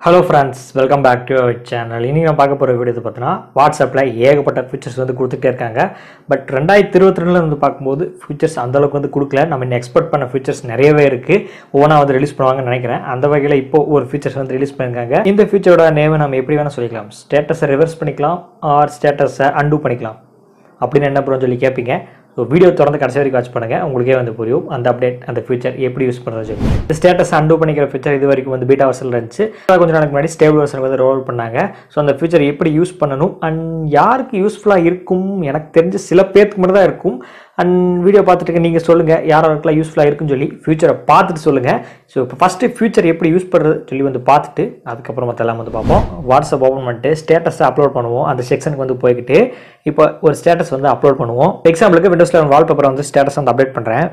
hello friends welcome back to our channel இன்றைக்கி நான் பார்க்க போகிற வீடியோ பார்த்தீங்கன்னா வாட்ஸ்அப்பில் ஏகப்பட்ட ஃபீச்சர்ஸ் வந்து கொடுத்துட்டே இருக்காங்க பட் ரெண்டாயிரத்தி இருபத்தி ரெண்டில் வந்து பார்க்கும்போது ஃபீச்சர்ஸ் அந்தளவுக்கு வந்து கொடுக்கல நம்ம இன்னும் எக்ஸ்பெக்ட் பண்ண ஃபீச்சர்ஸ் நிறையவே இருக்குது ஒவ்வொன்றா வந்து ரிலீஸ் பண்ணுவாங்கன்னு நினைக்கிறேன் அந்த வகையில் இப்போ ஒரு ஃபீச்சர்ஸ் வந்து ரிலீஸ் பண்ணியிருக்காங்க இந்த ஃபீச்சரோட நேமை நம்ம எப்படி வேணால் சொல்லிக்கலாம் ஸ்டேட்டஸை ரிவர்ஸ் பண்ணிக்கலாம் ஆர் ஸ்டேட்டஸை அன்டூ பண்ணிக்கலாம் அப்படின்னு என்ன ப்ரோன்னு சொல்லி கேட்பீங்க ஸோ வீடியோ தொடர்ந்து கடைசி வரைக்கும் வாட்ச் பண்ணுங்கள் உங்களுக்கே வந்து புரியும் அந்த அப்டேட் அந்த ஃபியூச்சர் எப்படி யூஸ் பண்ணுறது சொல்லி இந்த ஸ்டேட்டஸ் அன்டூ பண்ணிக்கிற ஃபீச்சர் இது வரைக்கும் வந்து பீட்டா வருஷனில் இருந்துச்சு அதான் கொஞ்சம் நாளைக்கு முன்னாடி ஸ்டேபிள் வருஷன் வந்து ரோல் பண்ணாங்க ஸோ அந்த ஃபியூச்சர் எப்படி யூஸ் பண்ணணும் அண்ட் யாருக்கு யூஸ்ஃபுல்லாக இருக்கும் எனக்கு தெரிஞ்சு சில பேருக்கு மட்டும் தான் இருக்கும் அண்ட் வீடியோ பார்த்துட்டு நீங்கள் சொல்லுங்கள் யாராருக்கெல்லாம் யூஸ்ஃபுல்லாக இருக்குன்னு சொல்லி ஃபியூச்சரை பார்த்துட்டு சொல்லுங்கள் ஸோ இப்போ ஃபஸ்ட்டு ஃபியூச்சர் எப்படி யூஸ் பண்ணுறது சொல்லி வந்து பார்த்துட்டு அதுக்கப்புறம் மற்றெல்லாம் வந்து பார்ப்போம் வாட்ஸ்அப் ஓப்பன் பண்ணிட்டு ஸ்டேட்டஸை அப்லோட் பண்ணுவோம் அந்த செக்ஷனுக்கு வந்து போய்கிட்டு இப்போ ஒரு ஸ்டேட்டஸ் வந்து அப்லோட் பண்ணுவோம் எக்ஸாம்பிளுக்கு விண்டோஸ் லெவன் வால்பேப்பரை வந்து ஸ்டேட்டஸ் வந்து அப்டேட் பண்ணுறேன்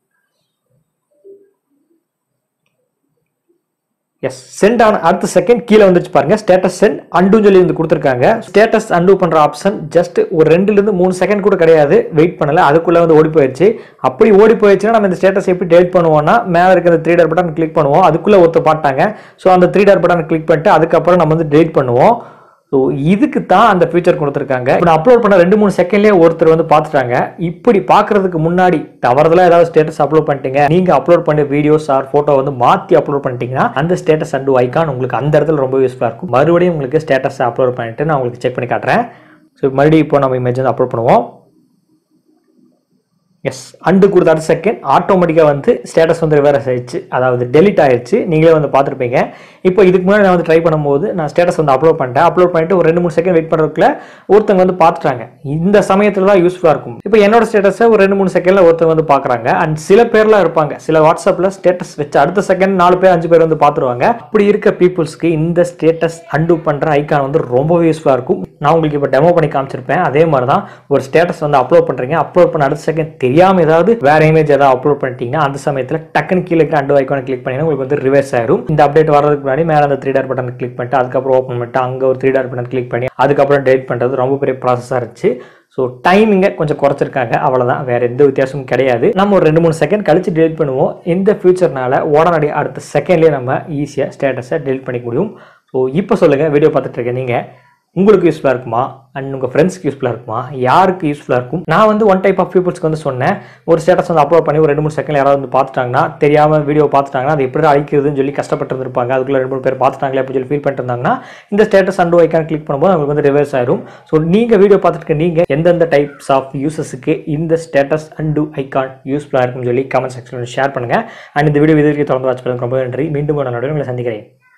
எஸ் சென்ட் ஆன அடுத்த செகண்ட் கீழே வந்துச்சு பாருங்க ஸ்டேட்டஸ் சென்ட் அண்டுன்னு சொல்லி வந்து கொடுத்துருக்காங்க ஸ்டேட்டஸ் அண்டு பண்ற ஆப்ஷன் ஜஸ்ட் ஒரு ரெண்டுல இருந்து மூணு செகண்ட் கூட கிடையாது வெயிட் பண்ணல அதுக்குள்ள வந்து ஓடி போயிடுச்சு அப்படி ஓடி போயிடுச்சுன்னா நம்ம இந்த ஸ்டேட்டஸ் எப்படி டெலிட் பண்ணுவோம்னா மேலே இருக்கிற த்ரீ டாட் பட்டன் கிளிக் பண்ணுவோம் அதுக்குள்ள ஒருத்தர் பாட்டாங்க ஸோ அந்த த்ரீ டாட் பட்டன் கிளிக் பண்ணிட்டு அதுக்கப்புறம் நம்ம வந்து டெலிட் பண்ணுவோம் ஸோ இதுக்கு தான் அந்த ஃபீச்சர் கொடுத்துருக்காங்க இப்போ நான் அப்லோட் பண்ண ரெண்டு மூணு செகண்ட்லேயே ஒருத்தர் வந்து பார்த்துட்டாங்க இப்படி பார்க்கறதுக்கு முன்னாடி தவறுதலாக ஏதாவது ஸ்டேட்டஸ் அப்லோட் பண்ணிட்டீங்க நீங்கள் அப்லோட் பண்ண வீடியோஸ் ஆர் ஃபோட்டோ வந்து மாற்றி அப்லோட் பண்ணிட்டீங்கன்னா அந்த ஸ்டேட்டஸ் அண்டு ஐக்கான் உங்களுக்கு அந்த இடத்துல ரொம்ப யூஸ்ஃபுல்லாக இருக்கும் மறுபடியும் உங்களுக்கு ஸ்டேட்டஸ் அப்லோட் பண்ணிட்டு நான் உங்களுக்கு செக் பண்ணி காட்டுறேன் ஸோ மறுபடியும் இப்போ நம்ம இமேஜ் வந்து அப்லோட் பண்ணுவோம் எஸ் அண்டு கொடுத்த அடுத்த செகண்ட் ஆட்டோமேட்டிக்காக வந்து ஸ்டேட்டஸ் வந்து ரிவர்ஸ் ஆயிடுச்சு அதாவது டெலிட் ஆயிடுச்சு நீங்களே வந்து பார்த்துருப்பீங்க இப்போ இதுக்கு முன்னாடி நான் வந்து ட்ரை பண்ணும்போது நான் ஸ்டேட்டஸ் வந்து அப்லோட் பண்ணிட்டேன் அப்லோட் பண்ணிட்டு ஒரு ரெண்டு மூணு செகண்ட் வெயிட் பண்ணுறதுக்குள்ள ஒருத்தவங்க வந்து பார்த்துட்டாங்க இந்த சமயத்தில் தான் யூஸ்ஃபுல்லாக இருக்கும் இப்போ என்னோட ஸ்டேட்டஸை ஒரு ரெண்டு மூணு செகண்டில் ஒருத்தவங்க வந்து பார்க்குறாங்க அண்ட் சில பேர்லாம் இருப்பாங்க சில வாட்ஸ்அப்பில் ஸ்டேட்டஸ் வச்சு அடுத்த செகண்ட் நாலு பேர் அஞ்சு பேர் வந்து பார்த்துருவாங்க அப்படி இருக்க பீப்புள்ஸ்க்கு இந்த ஸ்டேட்டஸ் அண்டு பண்ணுற ஐக்கான் வந்து ரொம்பவே யூஸ்ஃபுல்லாக இருக்கும் நான் உங்களுக்கு இப்போ டெமோ பண்ணி காமிச்சிருப்பேன் அதே மாதிரி தான் ஒரு ஸ்டேட்டஸ் வந்து அப்லோட் பண்ணுறீங்க அப்லோட் பண்ண அடுத்த செகண்ட் தெரியாமல் ஏதாவது வேற இமேஜ் ஏதாவது அப்லோட் பண்ணிட்டீங்கன்னா அந்த சமயத்தில் டக்குன்னு கீழே இருக்க அண்டு ஐக்கானை கிளிக் பண்ணி உங்களுக்கு வந்து ரிவர்ஸ் ஆயிரும் இந்த அப்டேட் வரதுக்கு முன்னாடி மேலே அந்த த்ரீ டாட் பட்டன் கிளிக் பண்ணிட்டு அதுக்கப்புறம் ஓப்பன் பண்ணிட்டு அங்கே ஒரு த்ரீ டாட் பட்டன் கிளிக் பண்ணி அதுக்கப்புறம் டெலிட் பண்ணுறது ரொம்ப பெரிய ப்ராசஸாக இருந்துச்சு ஸோ டைமிங்கை கொஞ்சம் குறைச்சிருக்காங்க அவ்வளோதான் வேற எந்த வித்தியாசமும் கிடையாது நம்ம ஒரு ரெண்டு மூணு செகண்ட் கழிச்சு டெலிட் பண்ணுவோம் இந்த ஃபியூச்சர்னால உடனடி அடுத்த செகண்ட்லேயே நம்ம ஈஸியாக ஸ்டேட்டஸை டெலிட் பண்ணிக்க முடியும் ஸோ இப்போ சொல்லுங்கள் வீடியோ பார்த்துட்டு இருக்கேன் நீங்கள் உங்களுக்கு யூஸ்ஃபுல்லாக இருக்குமா அண்ட் உங்கள் ஃப்ரெண்ட்ஸ்க்கு யூஸ்ஃபுல்லாக இருக்குமா யாருக்கு யூஸ்ஃபுல்லாக இருக்கும் நான் வந்து ஒன் டைப் ஆஃப் பீப்புள்ஸ்க்கு வந்து சொன்னேன் ஒரு ஸ்டேட்டஸ் வந்து அப்லோட் பண்ணி ஒரு ரெண்டு மூணு செகண்ட் யாராவது வந்து பார்த்துட்டாங்கன்னா தெரியாமல் வீடியோ பார்த்துட்டாங்கன்னா அது எப்படி அழிக்கிறதுன்னு சொல்லி கஷ்டப்பட்டு இருந்திருப்பாங்க அதுக்குள்ள ரெண்டு மூணு பேர் பார்த்துட்டாங்களே அப்படின்னு சொல்லி ஃபீல் பண்ணிட்டு இருந்தாங்கன்னா இந்த ஸ்டேட்டஸ் அண்டு ஐக்கான் கிளிக் பண்ணும்போது அவங்களுக்கு வந்து ரிவர்ஸ் ஆயிரும் ஸோ நீங்கள் வீடியோ பார்த்துட்டு நீங்கள் எந்தெந்த டைப்ஸ் ஆஃப் யூசஸுக்கு இந்த ஸ்டேட்டஸ் அண்டு ஐக்கான் யூஸ்ஃபுல்லாக இருக்கும்னு சொல்லி கமெண்ட் செக்ஷனில் ஷேர் பண்ணுங்கள் அண்ட் இந்த வீடியோ இது வரைக்கும் தொடர்ந்து வாட்ச் பண்ணுங்க ரொம்ப நன்றி மீண்டும் ஒரு நாளோட உங்களை சந்திக்கிறேன்